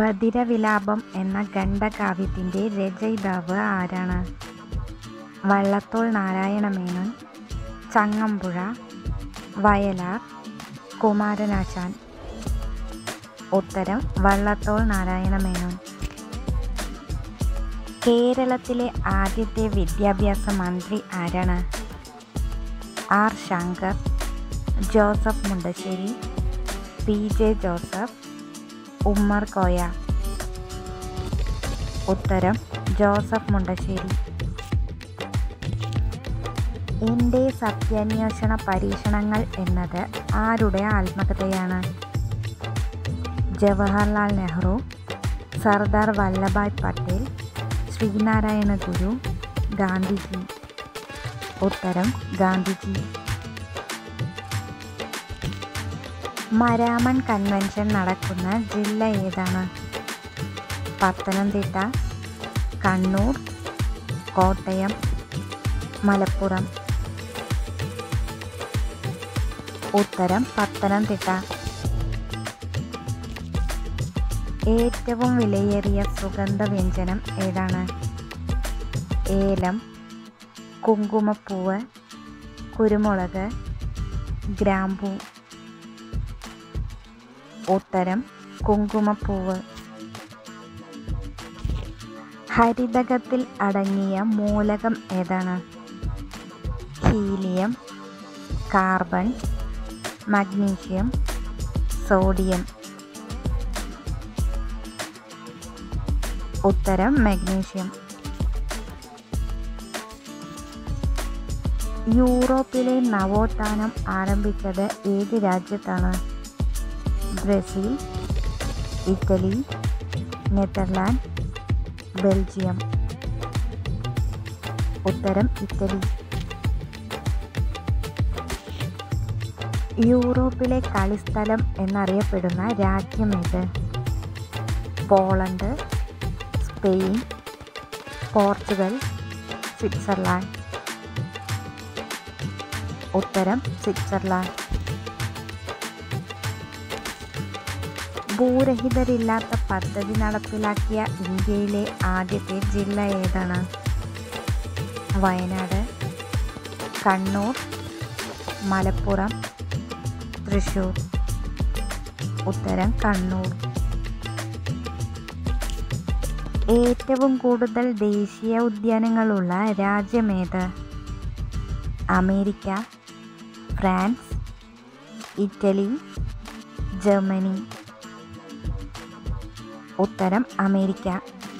ബധിരവിലാപം എന്ന ഖണ്ഡകാവ്യത്തിൻ്റെ രചയിതാവ് ആരാണ് വള്ളത്തോൾ നാരായണമേനോൻ ചങ്ങമ്പുഴ വയലാർ കുമാരനാശാൻ ഉത്തരം വള്ളത്തോൾ നാരായണമേനോൻ കേരളത്തിലെ ആദ്യത്തെ വിദ്യാഭ്യാസ മന്ത്രി ആരാണ് R Shankar Joseph Mundassery P J Joseph Ummer Koya ഉത്തരം ജോസഫ് മുണ്ടശ്ശേരി എൻ്റെ സത്യാന്വേഷണ പരീക്ഷണങ്ങൾ എന്നത് ആരുടെ ആത്മകഥയാണ് ജവഹർലാൽ നെഹ്റു സർദാർ വല്ലഭായ് പട്ടേൽ ശ്രീനാരായണ ഗുരു ഗാന്ധിജി ഉത്തരം ഗാന്ധിജി മരാമൺ കൺവെൻഷൻ നടക്കുന്ന ജില്ല ഏതാണ് പത്തനംതിട്ട കണ്ണൂർ കോട്ടയം മലപ്പുറം ഉത്തരം പത്തനംതിട്ട ഏറ്റവും വിലയേറിയ സുഗന്ധവ്യഞ്ജനം ഏതാണ് ഏലം കുങ്കുമപ്പൂവ് കുരുമുളക് ഗ്രാമ്പൂ ഉത്തരം കുങ്കുമപ്പൂവ് ഹരിതകത്തിൽ അടങ്ങിയ മൂലകം ഏതാണ് ഹീലിയം കാർബൺ മഗ്നീഷ്യം സോഡിയം ഉത്തരം മഗ്നീഷ്യം യൂറോപ്പിലെ നവോത്ഥാനം ആരംഭിച്ചത് ഏത് രാജ്യത്താണ് ബ്രസീൽ ഇറ്റലി നെതർലാൻഡ് ബെൽജിയം ഉത്തരം ഇറ്റലി യൂറോപ്പിലെ കളിസ്ഥലം എന്നറിയപ്പെടുന്ന രാജ്യമേത് പോളണ്ട് സ്പെയിൻ പോർച്ചുഗൽ സ്വിറ്റ്സർലാൻഡ് ഉത്തരം സ്വിറ്റ്സർലാൻഡ് ഭൂരഹിതരില്ലാത്ത പദ്ധതി നടപ്പിലാക്കിയ ഇന്ത്യയിലെ ആദ്യത്തെ ജില്ല ഏതാണ് വയനാട് കണ്ണൂർ മലപ്പുറം തൃശ്ശൂർ ഉത്തരം കണ്ണൂർ ഏറ്റവും കൂടുതൽ ദേശീയ ഉദ്യാനങ്ങളുള്ള രാജ്യമേത് അമേരിക്ക ഫ്രാൻസ് ഇറ്റലി ജർമ്മനി ഉത്തരം അമേരിക്ക